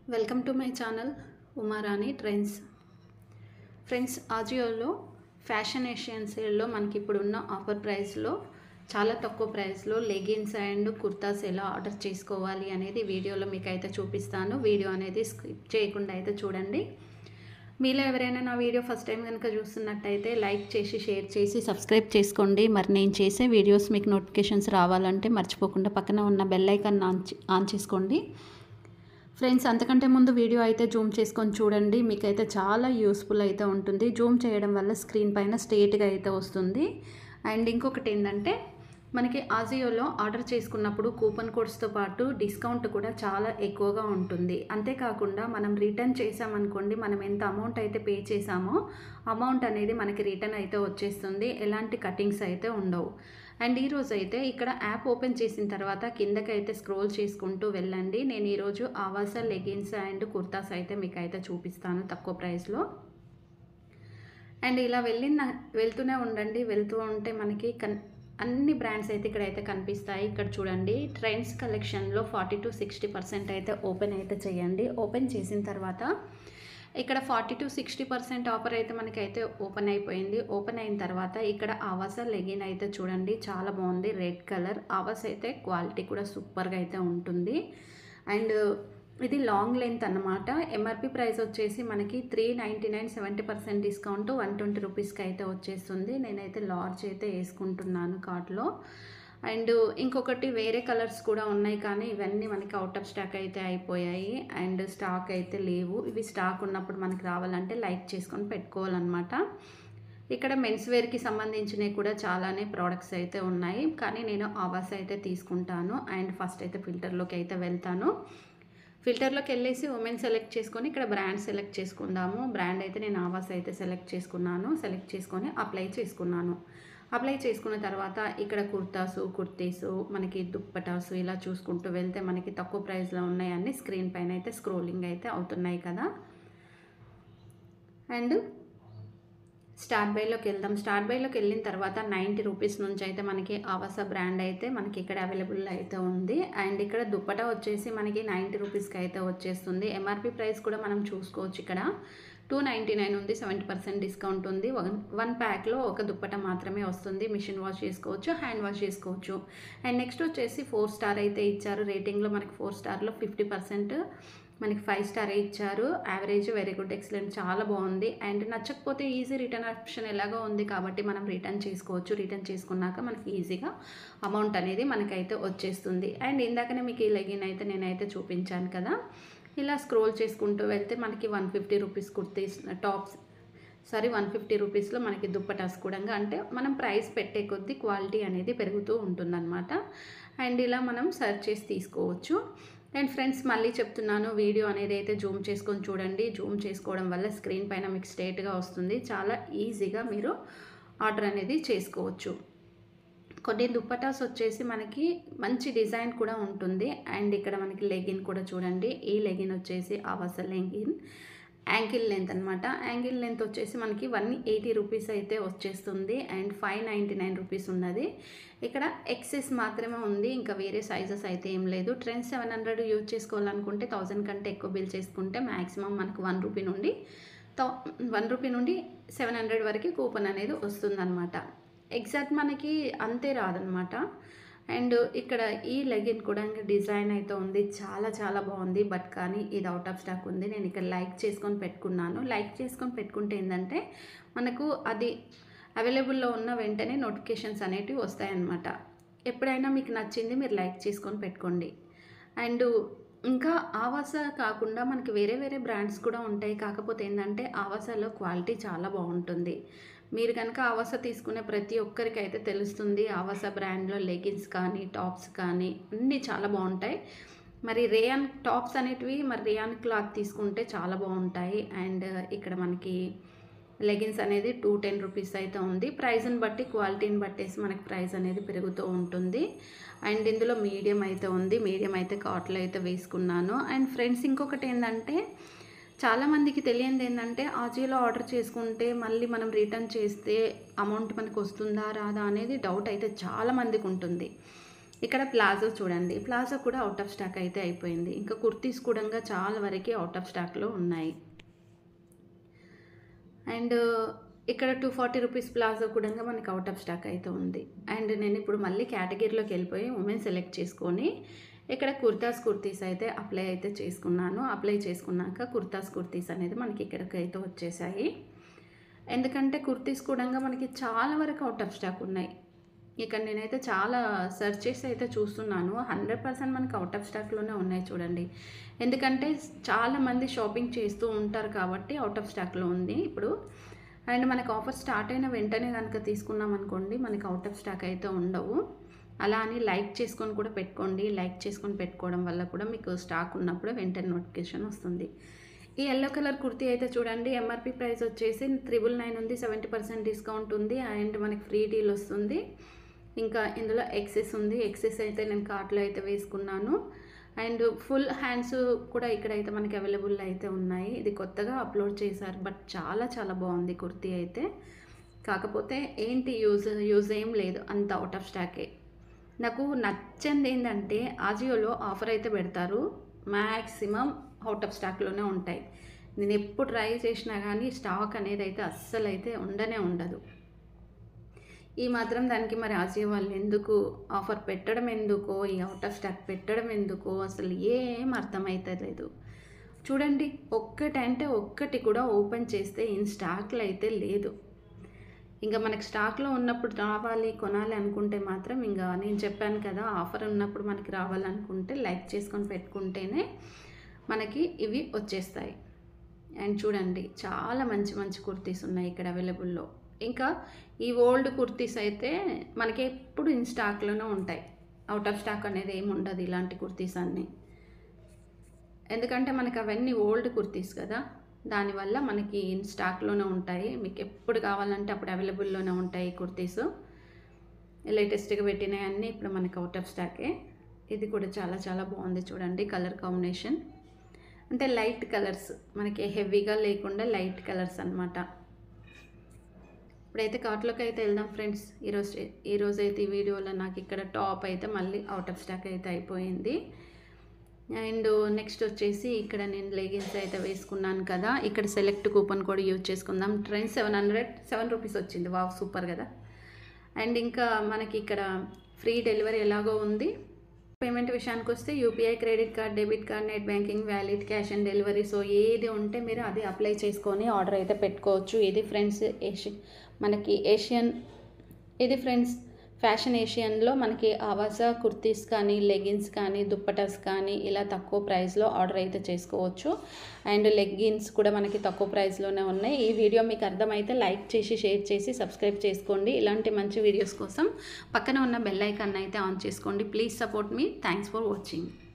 welcome to my channel Umarani Trends friends ఆజియోలో fashion Asian సేల్లో మనకి ఇప్పుడు ఉన్న ఆఫర్ ప్రైస్లో చాలా తక్కువ ప్రైస్లో లెగిన్స్ అండ్ కుర్తాస్ ఎలా ఆర్డర్ చేసుకోవాలి అనేది వీడియోలో మీకు అయితే చూపిస్తాను వీడియో అనేది స్కిప్ చేయకుండా అయితే చూడండి మీలో ఎవరైనా నా వీడియో ఫస్ట్ టైం కనుక చూస్తున్నట్టయితే లైక్ చేసి షేర్ చేసి సబ్స్క్రైబ్ చేసుకోండి మరి నేను చేసే వీడియోస్ మీకు నోటిఫికేషన్స్ రావాలంటే మర్చిపోకుండా పక్కన ఉన్న బెల్ ఐకాన్ ఆన్ చే- ఆన్ చేసుకోండి ఫ్రెండ్స్ అంతకంటే ముందు వీడియో అయితే జూమ్ చేసుకొని చూడండి మీకైతే చాలా యూస్ఫుల్ అయితే ఉంటుంది జూమ్ చేయడం వల్ల స్క్రీన్ పైన స్ట్రేట్గా అయితే వస్తుంది అండ్ ఇంకొకటి ఏంటంటే మనకి ఆజియోలో ఆర్డర్ చేసుకున్నప్పుడు కూపన్ కోడ్స్తో పాటు డిస్కౌంట్ కూడా చాలా ఎక్కువగా ఉంటుంది అంతేకాకుండా మనం రిటర్న్ చేసామనుకోండి మనం ఎంత అమౌంట్ అయితే పే చేసామో అమౌంట్ అనేది మనకి రిటర్న్ అయితే వచ్చేస్తుంది ఎలాంటి కటింగ్స్ అయితే ఉండవు అండ్ ఈరోజు అయితే ఇక్కడ యాప్ ఓపెన్ చేసిన తర్వాత కిందకి అయితే స్క్రోల్ చేసుకుంటూ వెళ్ళండి నేను ఈరోజు ఆవాస లెగిన్స్ అండ్ కుర్తాస్ అయితే మీకు అయితే చూపిస్తాను తక్కువ ప్రైస్లో అండ్ ఇలా వెళ్ళిన వెళ్తూనే ఉండండి వెళ్తూ ఉంటే మనకి కన్ అన్ని బ్రాండ్స్ అయితే ఇక్కడైతే కనిపిస్తాయి ఇక్కడ చూడండి ట్రెండ్స్ కలెక్షన్లో ఫార్టీ టు సిక్స్టీ పర్సెంట్ అయితే ఓపెన్ అయితే చేయండి ఓపెన్ చేసిన తర్వాత ఇక్కడ forty to sixty percent offer అయితే మనకైతే ఓపెన్ అయిపోయింది ఓపెన్ అయిన తర్వాత ఇక్కడ ఆవాస లెగిన్ అయితే చూడండి చాలా బాగుంది రెడ్ కలర్ ఆవాస్ అయితే క్వాలిటీ కూడా సూపర్గా అయితే ఉంటుంది అండ్ ఇది లాంగ్ లెంత్ అన్నమాట ఎంఆర్పి ప్రైస్ వచ్చేసి మనకి three ninety nine seventy percent discount one twenty రూపీస్కి అయితే వచ్చేస్తుంది నేనైతే లార్జ్ అయితే వేసుకుంటున్నాను కార్ట్లో అండ్ ఇంకొకటి వేరే కలర్స్ కూడా ఉన్నాయి కానీ ఇవన్నీ మనకి అవుట్ ఆఫ్ స్టాక్ అయితే అయిపోయాయి అండ్ స్టాక్ అయితే లేవు ఇవి స్టాక్ ఉన్నప్పుడు మనకి రావాలంటే లైక్ చేసుకొని పెట్టుకోవాలన్నమాట ఇక్కడ మెన్స్ వేర్కి సంబంధించినవి కూడా చాలానే ప్రోడక్ట్స్ అయితే ఉన్నాయి కానీ నేను ఆవాస్ అయితే తీసుకుంటాను అండ్ ఫస్ట్ అయితే ఫిల్టర్లోకి అయితే వెళ్తాను ఫిల్టర్లోకి వెళ్ళేసి ఉమెన్ సెలెక్ట్ చేసుకొని ఇక్కడ బ్రాండ్ సెలెక్ట్ చేసుకుందాము బ్రాండ్ అయితే నేను ఆవాస్ అయితే సెలెక్ట్ చేసుకున్నాను సెలెక్ట్ చేసుకొని అప్లై చేసుకున్నాను అప్లై చేసుకున్న తర్వాత ఇక్కడ కుర్తాసు కుర్తీసు మనకి దుప్పటాసు ఇలా చూసుకుంటూ వెళ్తే మనకి తక్కువ ప్రైస్లో ఉన్నాయన్నీ స్క్రీన్ పైన అయితే స్క్రోలింగ్ అయితే అవుతున్నాయి కదా అండ్ స్టార్ట్ బైలోకి వెళ్దాం స్టార్ట్ బైలోకి వెళ్ళిన తర్వాత నైంటీ రూపీస్ నుంచి అయితే మనకి ఆవాస బ్రాండ్ అయితే మనకి ఇక్కడ అవైలబుల్ అయితే ఉంది అండ్ ఇక్కడ దుప్పటా వచ్చేసి మనకి నైంటీ రూపీస్కి అయితే వచ్చేస్తుంది ఎంఆర్పి ప్రైస్ కూడా మనం చూసుకోవచ్చు ఇక్కడ టూ నైంటీ నైన్ ఉంది సెవెంటీ పర్సెంట్ డిస్కౌంట్ ఉంది వన్ వన్ ప్యాక్లో ఒక దుప్పట మాత్రమే వస్తుంది మిషన్ వాష్ చేసుకోవచ్చు హ్యాండ్ వాష్ చేసుకోవచ్చు అండ్ నెక్స్ట్ వచ్చేసి ఫోర్ స్టార్ అయితే ఇచ్చారు రేటింగ్లో మనకి ఫోర్ స్టార్లో ఫిఫ్టీ పర్సెంట్ మనకి ఫైవ్ స్టార్ ఇచ్చారు యావరేజ్ వెరీ గుడ్ ఎక్సలెంట్ చాలా బాగుంది అండ్ నచ్చకపోతే ఈజీ రిటర్న్ ఆప్షన్ ఎలాగో ఉంది కాబట్టి మనం రిటర్న్ చేసుకోవచ్చు రిటర్న్ చేసుకున్నాక మనకి ఈజీగా అమౌంట్ అనేది మనకైతే వచ్చేస్తుంది అండ్ ఇందాకనే మీకు ఈ లెగిన్ అయితే నేనైతే చూపించాను కదా ఇలా స్క్రోల్ చేసుకుంటూ వెళ్తే మనకి one fifty rupees kurtis tops sorry one fifty రూపీస్లో మనకి దుప్పటాస్ కూడా అంటే మనం ప్రైస్ పెట్టే కొద్దీ క్వాలిటీ అనేది పెరుగుతూ ఉంటుందన్నమాట అండ్ ఇలా మనం సెర్చ్ చేసి తీసుకోవచ్చు అండ్ ఫ్రెండ్స్ మళ్ళీ చెప్తున్నాను వీడియో అనేది అయితే జూమ్ చేసుకొని చూడండి జూమ్ చేసుకోవడం వల్ల స్క్రీన్ పైన మీకు స్ట్రేట్గా వస్తుంది చాలా ఈజీగా మీరు ఆర్డర్ అనేది చేసుకోవచ్చు కొన్ని దుప్పటాస్ వచ్చేసి మనకి మంచి డిజైన్ కూడా ఉంటుంది అండ్ ఇక్కడ మనకి లెగిన్ కూడా చూడండి ఈ లెగిన్ వచ్చేసి ఆవాస లెగిన్ యాంకిల్ లెంత్ అనమాట యాంకిల్ లెంత్ వచ్చేసి మనకి వన్ ఎయిటీ రూపీస్ అయితే వచ్చేస్తుంది and five ninety nine rupees ఉన్నది ఇక్కడ ఎక్సెస్ మాత్రమే ఉంది ఇంకా వేరే సైజెస్ అయితే ఏం లేదు ట్రెండ్ సెవెన్ హండ్రెడ్ యూజ్ చేసుకోవాలనుకుంటే థౌజండ్ కంటే ఎక్కువ బిల్ చేసుకుంటే మ్యాక్సిమం మనకు వన్ రూపీ నుండి థౌ వన్ రూపీ నుండి సెవెన్ హండ్రెడ్ వరకు కూపన్ అనేది వస్తుందన్నమాట ఎగ్జాక్ట్ మనకి అంతే రాదనమాట అండ్ ఇక్కడ ఈ లెగిన్ కూడా ఇంకా డిజైన్ అయితే ఉంది చాలా చాలా బాగుంది బట్ కానీ ఇది అవుట్ ఆఫ్ స్టాక్ ఉంది నేను ఇక్కడ లైక్ చేసుకొని పెట్టుకున్నాను లైక్ చేసుకొని పెట్టుకుంటే ఏంటంటే మనకు అది అవైలబుల్లో ఉన్న వెంటనే నోటిఫికేషన్స్ అనేటివి వస్తాయన్నమాట ఎప్పుడైనా మీకు నచ్చింది మీరు లైక్ చేసుకొని పెట్టుకోండి అండ్ ఇంకా ఆవాస కాకుండా మనకి వేరే వేరే బ్రాండ్స్ కూడా ఉంటాయి కాకపోతే ఏంటంటే ఆవాసలో క్వాలిటీ చాలా బాగుంటుంది మీరు కనుక ఆవాస తీసుకునే ప్రతి ఒక్కరికి అయితే తెలుస్తుంది ఆవాస బ్రాండ్లో లెగిన్స్ కానీ టాప్స్ కానీ అన్నీ చాలా బాగుంటాయి మరి రేయాన్ టాప్స్ అనేటివి మరి రేయాన్ క్లాత్ తీసుకుంటే చాలా బాగుంటాయి అండ్ ఇక్కడ మనకి లెగిన్స్ అనేది టూ టెన్ రూపీస్ అయితే ఉంది ప్రైస్ని బట్టి క్వాలిటీని బట్టేసి మనకి ప్రైస్ అనేది పెరుగుతూ ఉంటుంది అండ్ ఇందులో మీడియం అయితే ఉంది మీడియం అయితే కాట్లో అయితే వేసుకున్నాను అండ్ ఫ్రెండ్స్ ఇంకొకటి ఏంటంటే చాలామందికి తెలియంది ఏంటంటే ఆజియోలో ఆర్డర్ చేసుకుంటే మళ్ళీ మనం రిటర్న్ చేస్తే అమౌంట్ మనకు వస్తుందా రాదా అనేది డౌట్ అయితే చాలామందికి ఉంటుంది ఇక్కడ ప్లాజో చూడండి ప్లాజో కూడా అవుట్ ఆఫ్ స్టాక్ అయితే అయిపోయింది ఇంకా కుర్తీస్ కూడా చాలా వరకు అవుట్ ఆఫ్ స్టాక్లో ఉన్నాయి అండ్ ఇక్కడ టూ ఫార్టీ రూపీస్ ప్లాజో కూడా మనకి అవుట్ ఆఫ్ స్టాక్ అయితే ఉంది అండ్ నేను ఇప్పుడు మళ్ళీ కేటగిరీలోకి వెళ్ళిపోయి ఉమెన్ సెలెక్ట్ చేసుకొని ఇక్కడ కుర్తాస్ కుర్తీస్ అయితే అప్లై అయితే చేసుకున్నాను అప్లై చేసుకున్నాక కుర్తాస్ కుర్తీస్ అనేది మనకి ఇక్కడికి అయితే వచ్చేసాయి ఎందుకంటే కుర్తీస్ కూడా మనకి చాలా వరకు అవుట్ ఆఫ్ స్టాక్ ఉన్నాయి ఇక్కడ నేనైతే చాలా సెర్చ్ చేసి అయితే చూస్తున్నాను హండ్రెడ్ పర్సెంట్ మనకి అవుట్ ఆఫ్ స్టాక్లోనే ఉన్నాయి చూడండి ఎందుకంటే చాలామంది షాపింగ్ చేస్తూ ఉంటారు కాబట్టి అవుట్ ఆఫ్ స్టాక్లో ఉంది ఇప్పుడు అండ్ మనకి ఆఫర్ స్టార్ట్ అయిన వెంటనే కనుక తీసుకున్నాం అనుకోండి మనకి అవుట్ ఆఫ్ స్టాక్ అయితే ఉండవు అలా అని లైక్ చేసుకొని కూడా పెట్టుకోండి లైక్ చేసుకొని పెట్టుకోవడం వల్ల కూడా మీకు స్టాక్ ఉన్నప్పుడు వెంటనే నోటిఫికేషన్ వస్తుంది ఈ ఎల్లో కలర్ కుర్తీ అయితే చూడండి ఎంఆర్పి ప్రైస్ వచ్చేసి త్రిబుల్ నైన్ ఉంది సెవెంటీ పర్సెంట్ డిస్కౌంట్ ఉంది అండ్ మనకి ఫ్రీ డీల్ వస్తుంది ఇంకా ఇందులో ఎక్సెస్ ఉంది ఎక్సెస్ అయితే నేను కార్ట్లో అయితే వేసుకున్నాను అండ్ ఫుల్ హ్యాండ్స్ కూడా ఇక్కడైతే మనకి అవైలబుల్ అయితే ఉన్నాయి ఇది కొత్తగా అప్లోడ్ చేశారు బట్ చాలా చాలా బాగుంది కుర్తీ అయితే కాకపోతే ఏంటి యూజ్ యూజ్ ఏం లేదు అంత అవుట్ ఆఫ్ స్టాకే నాకు నచ్చింది ఏంటంటే ఆజియోలో ఆఫర్ అయితే పెడతారు మ్యాక్సిమం అవుట్ ఆఫ్ స్టాక్లోనే ఉంటాయి నేను ఎప్పుడు ట్రై చేసినా కానీ స్టాక్ అనేది అయితే అస్సలు అయితే ఉండనే ఉండదు ఈ మాత్రం దానికి మరి ఆసియా వాళ్ళు ఎందుకు ఆఫర్ పెట్టడం ఎందుకో ఈ అవుట్ ఆఫ్ స్టాక్ పెట్టడం ఎందుకో అసలు ఏం అర్థమవుతలేదు చూడండి ఒక్కటి అంటే ఒక్కటి కూడా ఓపెన్ చేస్తే ఇన్ స్టాక్లో అయితే లేదు ఇంకా మనకి స్టాక్లో ఉన్నప్పుడు రావాలి కొనాలి అనుకుంటే మాత్రం ఇంకా నేను చెప్పాను కదా ఆఫర్ ఉన్నప్పుడు మనకి రావాలనుకుంటే లైక్ చేసుకొని పెట్టుకుంటేనే మనకి ఇవి వచ్చేస్తాయి అండ్ చూడండి చాలా మంచి మంచి కుర్తీస్ ఉన్నాయి ఇక్కడ అవైలబుల్లో ఇంకా ఈ ఓల్డ్ కుర్తీస్ అయితే మనకి ఎప్పుడు ఇన్ స్టాక్లోనే ఉంటాయి అవుట్ ఆఫ్ స్టాక్ అనేది ఏమి ఉండదు ఇలాంటి కుర్తీస్ అన్నీ ఎందుకంటే మనకి అవన్నీ ఓల్డ్ కుర్తీస్ కదా దానివల్ల మనకి ఇన్ స్టాక్లోనే ఉంటాయి మీకు ఎప్పుడు కావాలంటే అప్పుడు అవైలబుల్లోనే ఉంటాయి కుర్తీస్ లేటెస్ట్గా పెట్టినవి అన్నీ ఇప్పుడు మనకి అవుట్ ఆఫ్ స్టాకే ఇది కూడా చాలా చాలా బాగుంది చూడండి కలర్ కాంబినేషన్ అంటే లైట్ కలర్స్ మనకి హెవీగా లేకుండా లైట్ కలర్స్ అనమాట ఇప్పుడైతే కార్ట్లోకి అయితే వెళ్దాం ఫ్రెండ్స్ ఈరోజు ఈరోజు అయితే ఈ వీడియోలో నాకు ఇక్కడ టాప్ అయితే మళ్ళీ అవుట్ ఆఫ్ స్టాక్ అయితే అయిపోయింది అండ్ నెక్స్ట్ వచ్చేసి ఇక్కడ నేను లెగిన్స్ అయితే వేసుకున్నాను కదా ఇక్కడ సెలెక్ట్ కూపన్ కూడా యూజ్ చేసుకుందాం Trend seven hundred seven rupees వచ్చింది వావ్ సూపర్ కదా అండ్ ఇంకా మనకి ఇక్కడ ఫ్రీ డెలివరీ ఎలాగో ఉంది పేమెంట్ విషయానికి వస్తే UPI credit card debit card net banking valid cash on delivery so ఏది ఉంటే మీరు అది అప్లై చేసుకొని ఆర్డర్ అయితే పెట్టుకోవచ్చు ఇది ఫ్రెండ్స్ ఏషి మనకి ఏషియన్ ఇది ఫ్రెండ్స్ ఫ్యాషన్ ఏషియన్లో మనకి ఆవాస కుర్తీస్ కానీ లెగిన్స్ కానీ దుప్పటాస్ కానీ ఇలా తక్కువ ప్రైస్లో ఆర్డర్ అయితే చేసుకోవచ్చు అండ్ లెగ్గిన్స్ కూడా మనకి తక్కువ ప్రైస్లోనే ఉన్నాయి ఈ వీడియో మీకు అర్థమైతే లైక్ చేసి షేర్ చేసి సబ్స్క్రైబ్ చేసుకోండి ఇలాంటి మంచి వీడియోస్ కోసం పక్కన ఉన్న బెల్ ఐకాన్ అయితే ఆన్ చేసుకోండి please support me thanks for watching